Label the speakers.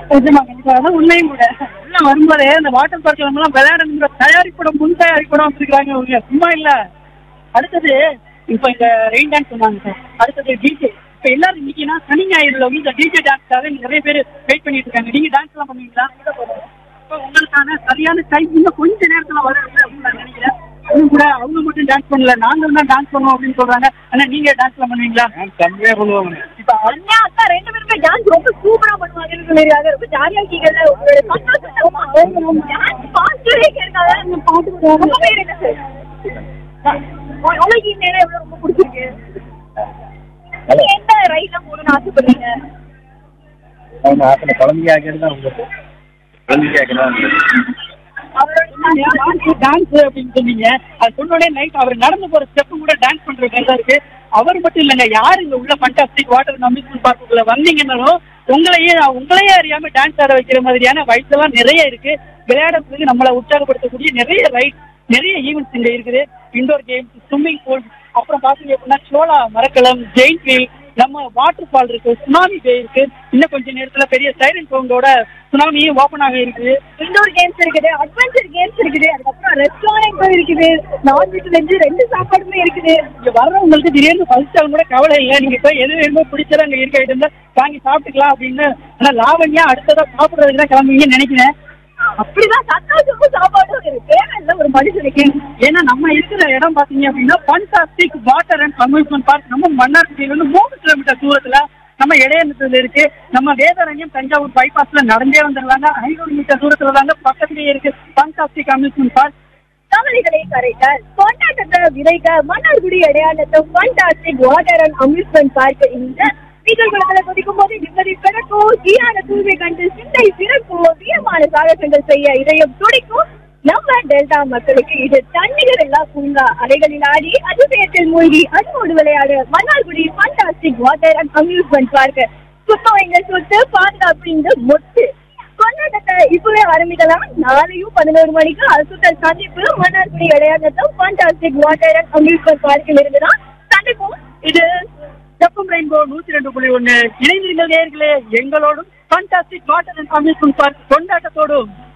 Speaker 1: நிஜமா கண்டிப்பா அதான் உண்மையும் கூட உள்ள வரும்போதே இந்த வாட்டர் பார்க்ல நம்ம எல்லாம் விளையாடணுங்கிற தயாரிப்படம் முன் தயாரிப்படம் வச்சிருக்காங்க இவங்க சும்மா இல்ல அடுத்தது இப்ப இந்த ரெயின் டான்ஸ் சொன்னாங்க சார் அடுத்தது டிஜே இப்ப எல்லாரும் இன்னைக்குனா சனி ஞாயிறுல வந்து இந்த டிஜே டான்ஸ்க்காக நிறைய பேர் வெயிட் பண்ணிட்டு இருக்காங்க நீங்க டான்ஸ் எல்லாம் பண்ணுவீங்களா இப்ப உங்களுக்கான சரியான டைம் இன்னும் கொஞ்ச நேரத்துல வரும் அப்படின்னு நான் நினைக்கிறேன் இன்னும் கூட அவங்க மட்டும் டான்ஸ் பண்ணல நாங்களும் தான் டான்ஸ் பண்ணுவோம் அப்படின்னு சொல்றாங்க ஆனா நீங்க டான்ஸ் எல்லாம் பண்ணுவீங்களா
Speaker 2: செம்மையா பண்ணுவாங்க
Speaker 1: இப்ப
Speaker 3: அண்ணா அக்கா ரெண்டு பேருமே டான்ஸ் ரொம்ப சூப்பரா பண்ணுவாங்கன்னு சொல்லிருக்காங்க ரொம்ப ஜாலியா இருக்கீங்கல்ல உங்களோட சந்தோஷத்தை டான்ஸ் பாஸ்டரே கேட்காத பாட்டு ரொம்ப பேர் என்ன சார் உங்களுக்கு இந்த இடம் எவ்வளவு ரொம்ப பிடிச்சிருக்கு நீங்க எந்த ரைட்ல போகணும்னு ஆசைப்படுறீங்க
Speaker 2: அவங்க ஆசை குழந்தையாக தான் உங்களுக்கு குழந்தையாக
Speaker 3: அவரோட
Speaker 1: டான்ஸ் அப்படின்னு சொன்னீங்க அது சொன்ன உடனே நைட் அவர் நடந்து போற ஸ்டெப் கூட டான்ஸ் பண்ற மாதிரி தான் இருக்கு அவர் மட்டும் இல்லைங்க யாரு இங்க உள்ள ஃபண்டாஸ்டிக் வாட்டர் அம்யூஸ்மெண்ட் பார்க்குள்ள வந்தீங்கன்னாலும் உங்களையே உங்களையே அறியாம டான்ஸ் ஆட வைக்கிற மாதிரியான வயசுலாம் நிறைய இருக்கு விளையாடுறதுக்கு நம்மளை உற்சாகப்படுத்தக்கூடிய நிறைய ரைட் நிறைய ஈவெண்ட்ஸ் இங்க இருக்குது இண்டோர் கேம்ஸ் ஸ்விம்மிங் பூல் அப்புறம் பாத்தீங்க அப்படின்னா சோளா மரக்கலம் ஜெயின் வீல் நம்ம வாட்டர் ஃபால் இருக்கு சுனாமி பே இருக்கு இன்னும் கொஞ்ச நேரத்துல பெரிய சைலண்ட் சவுண்டோட சுனாமியும் ஓபன் ஆக இருக்குது
Speaker 3: இண்டோர் கேம்ஸ் இருக்குது அட்வென்ச்சர் கேம்ஸ் இருக்குது அதுக்கப்புறம் ரெஸ்டாரண்ட் இருக்குது நான்வெஜ் வெஜ் ரெண்டு சாப்பாடுமே இருக்குது
Speaker 1: இங்க வர்றவங்களுக்கு திடீர்னு பசிச்சாலும் கூட கவலை இல்லை நீங்க போய் எது வேணுமோ பிடிச்சதா அங்க இருக்க ஐட்டம் தான் வாங்கி சாப்பிட்டுக்கலாம் அப்படின்னு ஆனா லாவண்யா அடுத்ததா சாப்பிடுறதுக்கு தான் கிளம்புவீங்கன்னு நினைக்கிறேன்
Speaker 3: அப்படிதான் சந்தோஷமும் சாப்பாடும் இருக்கு தேவையில்ல ஒரு மனுஷனுக்கு
Speaker 1: ஏன்னா நம்ம இருக்கிற இடம் பாத்தீங்க அப்படின்னா fantastic water and amusement park நம்ம மன்னார்குடியில இருந்து மூணு கிலோமீட்டர் தூரத்துல நம்ம இடையத்துல இருக்கு நம்ம வேதாரண்யம் தஞ்சாவூர் பைபாஸ்ல நடந்தே வந்துடலாங்க ஐநூறு மீட்டர் தூரத்துல தாங்க பக்கத்துலயே இருக்கு ஃபண்டாஸ்டிக் அம்யூஸ்மெண்ட் பார்க்
Speaker 3: கவலைகளை கரைக்க கொண்டாட்டத்தை விதைக்க மன்னார்குடி அடையாளத்தை fantastic water and amusement park இந்த நீச்சல்குளத்துல குதிக்கும் போது நிம்மதி பிறக்கும் சீரான தூய்மை கண்டு சிந்தை பிறக்கும் வீரமான சாகசங்கள் செய்ய இதயம் துடிக்கும் நம்ம டெல்டா மக்களுக்கு இது தண்ணிகள் எல்லாம் பூங்கா அலைகளில் ஆடி அதிசயத்தில் மூழ்கி அன்போடு விளையாடு Mannargudi fantastic water and amusement park சுத்தம் எங்க சொத்து பாதுகாப்பு இந்த மொத்து கொண்டாட்டத்தை இப்பவே ஆரம்பிக்கலாம் நாளையும் பதினோரு மணிக்கு அசுத்தல் சந்திப்பு மன்னார்குடி விளையாட்டத்தும் ஃபண்டாஸ்டிக் வாட்டர் அண்ட் அம்யூஸ்மெண்ட் பார்க்கில் இருந்து தான் சந்திப்போம்
Speaker 1: இது செப்பம் ரெயின்போ நூத்தி ரெண்டு புள்ளி ஒண்ணு இணைந்திருங்கள் நேர்களே எங்களோடும் fantastic water and amusement park கொண்டாட்டத்தோடும்